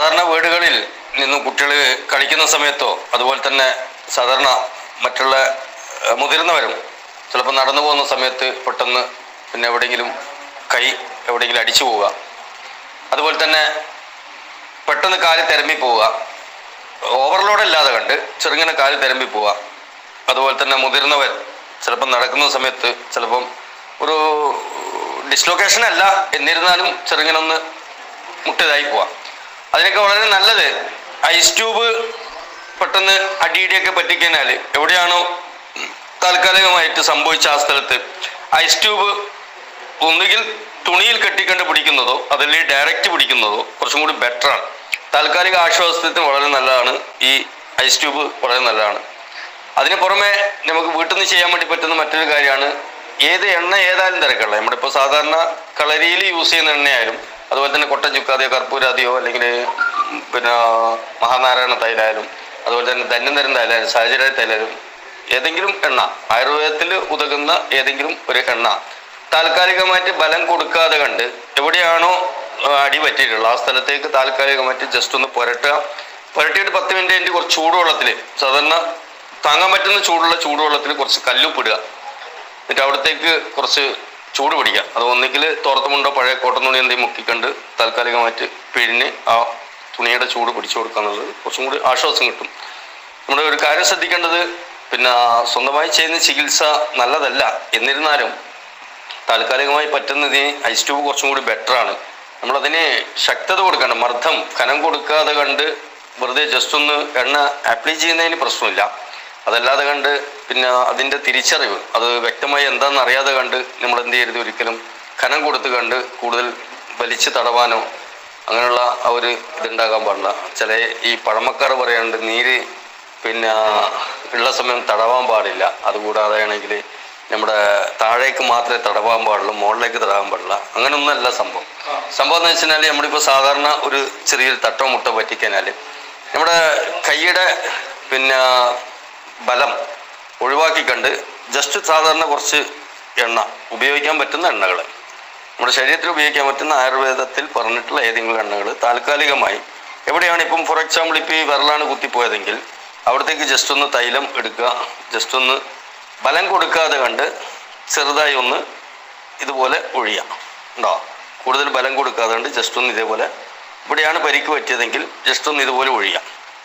സാധാരണ വീടുകളിൽ നിന്നും കുട്ടികൾ കളിക്കുന്ന സമയത്തോ അതുപോലെ തന്നെ സാധാരണ മറ്റുള്ള ഏഹ്, മുതിർന്നവരും ചിലപ്പോൾ നടന്നു പോകുന്ന സമയത്ത് പെട്ടെന്ന് പിന്നെ എവിടെയെങ്കിലും കൈ എവിടെയെങ്കിലും അടിച്ചു പോവുക അതുപോലെ തന്നെ പെട്ടെന്ന് കാല് തിരമ്പി പോവുക ഓവർലോഡ് അല്ലാതെ കണ്ട് ചെറുങ്ങനെ കാല് തിരമ്പി പോവുക അതുപോലെ തന്നെ മുതിർന്നവർ ചിലപ്പം നടക്കുന്ന സമയത്ത് ചിലപ്പം ഒരു ഡിസ്ലൊക്കേഷൻ അല്ല എന്നിരുന്നാലും ചെറുങ്ങനെ ഒന്ന് മുട്ടിതായി പോവാം അതിനൊക്കെ വളരെ നല്ലത് ഐസ് ട്യൂബ് പെട്ടെന്ന് അടിയിടിയൊക്കെ പറ്റിക്കഴിഞ്ഞാൽ എവിടെയാണോ താൽക്കാലികമായിട്ട് സംഭവിച്ച ആ സ്ഥലത്ത് ഐസ് ട്യൂബ് ഒന്നുകിൽ തുണിയിൽ കെട്ടിക്കണ്ട് പിടിക്കുന്നതോ അതല്ലെങ്കിൽ ഡയറക്റ്റ് പിടിക്കുന്നതോ കുറച്ചും കൂടി ബെറ്ററാണ് താൽക്കാലിക ആശ്വാസത്തിന് വളരെ നല്ലതാണ് ഈ ഐസ് ട്യൂബ് വളരെ നല്ലതാണ് അതിന് പുറമെ നമുക്ക് വീട്ടിൽ നിന്ന് ചെയ്യാൻ വേണ്ടി പറ്റുന്ന മറ്റൊരു കാര്യമാണ് ഏത് എണ്ണ ഏതായാലും തിരക്കുള്ള നമ്മളിപ്പോൾ സാധാരണ കളരിയിൽ യൂസ് ചെയ്യുന്ന എണ്ണയായാലും അതുപോലെ തന്നെ കൊട്ടൻ ചുക്കാതെയോ കർപ്പൂരാതിയോ അല്ലെങ്കിൽ ഉം, പിന്നെ മഹാനാരായണ തൈലായാലും അതുപോലെ തന്നെ ധന്യന്തരം തൈലായാലും സാഹചര്യ തൈലായാലും ഏതെങ്കിലും എണ്ണ ആയുർവേദത്തിൽ ഉതകുന്ന ഏതെങ്കിലും ഒരു എണ്ണ താൽക്കാലികമായിട്ട് ബലം കൊടുക്കാതെ കണ്ട് എവിടെയാണോ ആ, അടി പറ്റിയിട്ടുള്ളത് ആ സ്ഥലത്തേക്ക് താൽക്കാലികമായിട്ട് ജസ്റ്റ് ഒന്ന് പുരട്ടുക പുരട്ടിയിട്ട് പത്ത് മിനിറ്റ് കഴിഞ്ഞ് കുറച്ച് ചൂടുവെള്ളത്തിൽ സാധാരണ താങ്ങാൻ പറ്റുന്ന ചൂടുള്ള ചൂടുവെള്ളത്തിൽ കുറച്ച് കല്ലുപ്പിടുക എന്നിട്ട് അവിടത്തേക്ക് കുറച്ച് ചൂട് പിടിക്കുക അത് ഒന്നുകിൽ തോർത്തമുണ്ടോ പഴയ കോട്ടൺ തുണി എന്തെങ്കിലും മുക്കിക്കണ്ട് താൽക്കാലികമായിട്ട് പിഴിഞ്ഞ് ആ തുണിയുടെ ചൂട് പിടിച്ചു കൊടുക്കുക എന്നുള്ളത് കുറച്ചും കൂടി ആശ്വാസം കിട്ടും നമ്മുടെ ഒരു കാര്യം ശ്രദ്ധിക്കേണ്ടത് പിന്നെ സ്വന്തമായി ചെയ്യുന്ന ചികിത്സ നല്ലതല്ല എന്നിരുന്നാലും താൽക്കാലികമായി പറ്റുന്നതിന് ഐസ് ട്യൂബ് കുറച്ചും കൂടി ബെറ്ററാണ് നമ്മളതിന് ശക്തത കൊടുക്കണം മർദ്ദം കനം കൊടുക്കാതെ കണ്ട് വെറുതെ ജസ്റ്റ് ഒന്ന് എണ്ണ അപ്ലൈ ചെയ്യുന്നതിന് പ്രശ്നമില്ല അതല്ലാതെ കണ്ട് പിന്നെ അതിൻ്റെ തിരിച്ചറിവ് അത് വ്യക്തമായി എന്താണെന്ന് അറിയാതെ കണ്ട് നമ്മൾ എന്ത് ചെയ്യരുത് ഒരിക്കലും കനം കൊടുത്ത് കണ്ട് കൂടുതൽ വലിച്ച് തടവാനോ അങ്ങനെയുള്ള ആ ഒരു ഇതുണ്ടാകാൻ പാടില്ല ചില ഈ പഴമക്കാർ പറയാറുണ്ട് നീര് പിന്നെ ഉള്ള സമയം തടവാൻ പാടില്ല അതുകൂടാതെ ആണെങ്കിൽ നമ്മുടെ താഴേക്ക് മാത്രമേ തടവാൻ പാടുള്ളൂ മുകളിലേക്ക് തടവാൻ പാടില്ല അങ്ങനെയൊന്നല്ല സംഭവം സംഭവം എന്ന് വെച്ചാൽ നമ്മളിപ്പോൾ സാധാരണ ഒരു ചെറിയൊരു തട്ടോ മുട്ടോ പറ്റിക്കഴിഞ്ഞാൽ നമ്മുടെ കൈയുടെ പിന്നെ ബലം ഒഴിവാക്കിക്കണ്ട് ജസ്റ്റ് സാധാരണ കുറച്ച് എണ്ണ ഉപയോഗിക്കാൻ പറ്റുന്ന എണ്ണകൾ നമ്മുടെ ശരീരത്തിൽ ഉപയോഗിക്കാൻ പറ്റുന്ന ആയുർവേദത്തിൽ പറഞ്ഞിട്ടുള്ള ഏതെങ്കിലും എണ്ണകൾ താൽക്കാലികമായി എവിടെയാണ് ഇപ്പം ഫോർ എക്സാമ്പിൾ ഇപ്പോൾ ഈ വിരലാണ് കുത്തിപ്പോയതെങ്കിൽ അവിടത്തേക്ക് ജസ്റ്റ് ഒന്ന് തൈലം എടുക്കുക ജസ്റ്റ് ഒന്ന് ബലം കൊടുക്കാതെ കണ്ട് ചെറുതായി ഒന്ന് ഇതുപോലെ ഒഴിയാം ഉണ്ടോ കൂടുതൽ ബലം കൊടുക്കാതെ കണ്ട് ജസ്റ്റ് ഒന്ന് ഇതേപോലെ ഇവിടെയാണ് പരിക്ക് പറ്റിയതെങ്കിൽ ജസ്റ്റ് ഒന്ന് ഇതുപോലെ ഒഴിയാം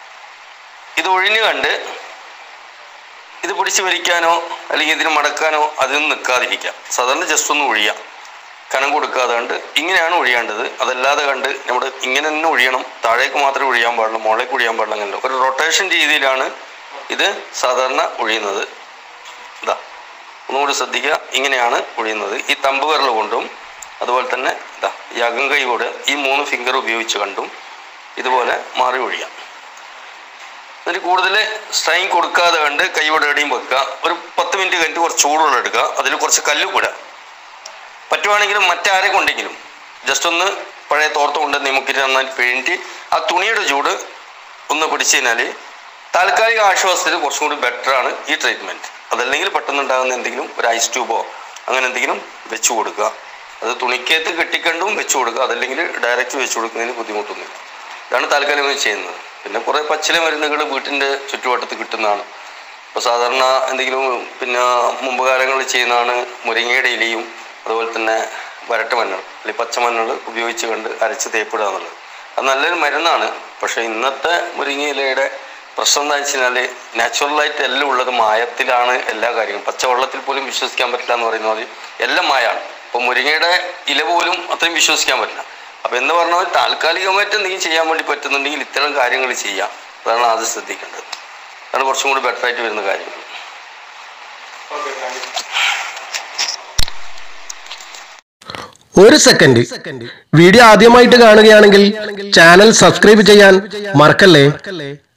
ഇത് ഒഴിഞ്ഞു കണ്ട് ഇത് പിടിച്ച് വലിക്കാനോ അല്ലെങ്കിൽ ഇതിന് മടക്കാനോ അതിന് നിൽക്കാതിരിക്കാം സാധാരണ ജസ്റ്റ് ഒന്ന് ഒഴിയാം കനം കൊടുക്കാതെ കണ്ട് ഇങ്ങനെയാണ് ഒഴിയേണ്ടത് അതല്ലാതെ കണ്ട് നമ്മൾ ഇങ്ങനെ തന്നെ ഒഴിയണം താഴേക്ക് മാത്രമേ ഒഴിയാൻ പാടുള്ളൂ മുകളിലേക്ക് ഒഴിയാൻ പാടില്ല അങ്ങനെയല്ല ഒരു റൊട്ടേഷൻ രീതിയിലാണ് ഇത് സാധാരണ ഒഴിയുന്നത് ഇതാ ഒന്നുകൂടി ശ്രദ്ധിക്കുക ഇങ്ങനെയാണ് ഒഴിയുന്നത് ഈ തമ്പ് വിരൽ കൊണ്ടും അതുപോലെ തന്നെ ഇതാ ഈ അകങ്കൈ കൂടെ ഈ മൂന്ന് ഫിംഗർ ഉപയോഗിച്ച് കണ്ടും ഇതുപോലെ മാറി ഒഴിയാം എന്നിട്ട് കൂടുതൽ സ്ട്രെയിൻ കൊടുക്കാതെ കണ്ട് കൈയോടെ എവിടെയും വെക്കുക ഒരു പത്ത് മിനിറ്റ് കഴിഞ്ഞിട്ട് കുറച്ച് ചൂടുവെള്ളം എടുക്കുക അതിൽ കുറച്ച് കല്ലുപിടുക പറ്റുവാണെങ്കിൽ മറ്റാരെ കൊണ്ടെങ്കിലും ജസ്റ്റ് ഒന്ന് പഴയ തോർത്ത് കൊണ്ട് നിമുക്കിട്ട് നന്നായിട്ട് പിഴിഞ്ഞിട്ട് ആ തുണിയുടെ ചൂട് ഒന്ന് പിടിച്ചു കഴിഞ്ഞാൽ താൽക്കാലിക ആശ്വാസത്തിന് കുറച്ചും കൂടി ബെറ്ററാണ് ഈ ട്രീറ്റ്മെൻറ്റ് അതല്ലെങ്കിൽ പെട്ടെന്നുണ്ടാകുന്ന എന്തെങ്കിലും ഒരു ഐസ് ട്യൂബോ അങ്ങനെ എന്തെങ്കിലും വെച്ച് കൊടുക്കുക അത് തുണിക്കകത്ത് കെട്ടിക്കണ്ടും വെച്ച് കൊടുക്കുക അതല്ലെങ്കിൽ ഡയറക്റ്റ് വെച്ച് കൊടുക്കുന്നതിന് ബുദ്ധിമുട്ടൊന്നുമില്ല ഇതാണ് താൽക്കാലികമായി ചെയ്യുന്നത് പിന്നെ കുറേ പച്ചില മരുന്നുകൾ വീട്ടിൻ്റെ ചുറ്റുവട്ടത്ത് കിട്ടുന്നതാണ് ഇപ്പോൾ സാധാരണ എന്തെങ്കിലും പിന്നെ മുമ്പ് കാലങ്ങളിൽ ചെയ്യുന്നതാണ് മുരിങ്ങയുടെ ഇലയും അതുപോലെ തന്നെ വരട്ട മഞ്ഞൾ അല്ലെങ്കിൽ പച്ചമഞ്ഞൾ ഉപയോഗിച്ച് കണ്ട് അരച്ച് തേപ്പിടുക എന്നുള്ളത് അത് നല്ലൊരു മരുന്നാണ് പക്ഷേ ഇന്നത്തെ മുരിങ്ങ ഇലയുടെ പ്രശ്നം എന്താ വെച്ച് കഴിഞ്ഞാൽ നാച്ചുറലായിട്ട് എല്ലാം ഉള്ളത് മായത്തിലാണ് എല്ലാ കാര്യങ്ങളും പച്ചവെള്ളത്തിൽ പോലും വിശ്വസിക്കാൻ പറ്റില്ല എന്ന് പറയുന്ന പോലെ എല്ലാം മായാണ് ഇപ്പോൾ മുരിങ്ങയുടെ ഇല പോലും അത്രയും വിശ്വസിക്കാൻ പറ്റില്ല അപ്പോൾ എന്ന് പറഞ്ഞാൽ താൽക്കാലികമായിട്ട് എന്തെങ്കിലും ചെയ്യാൻ വേണ്ടി പറ്റുന്നുണ്ടെങ്കിൽ ഇത്തരം കാര്യങ്ങൾ ചെയ്യാം അതാണ് ആദ്യം ശ്രദ്ധിക്കേണ്ടത് അതാണ് കുറച്ചും കൂടി ബെറ്റർ ആയിട്ട് വരുന്ന കാര്യങ്ങൾ ഒരു സെക്കൻഡ് വീഡിയോ ആദ്യമായിട്ട് കാണുകയാണെങ്കിൽ ചാനൽ സബ്സ്ക്രൈബ് ചെയ്യാൻ മറക്കല്ലേ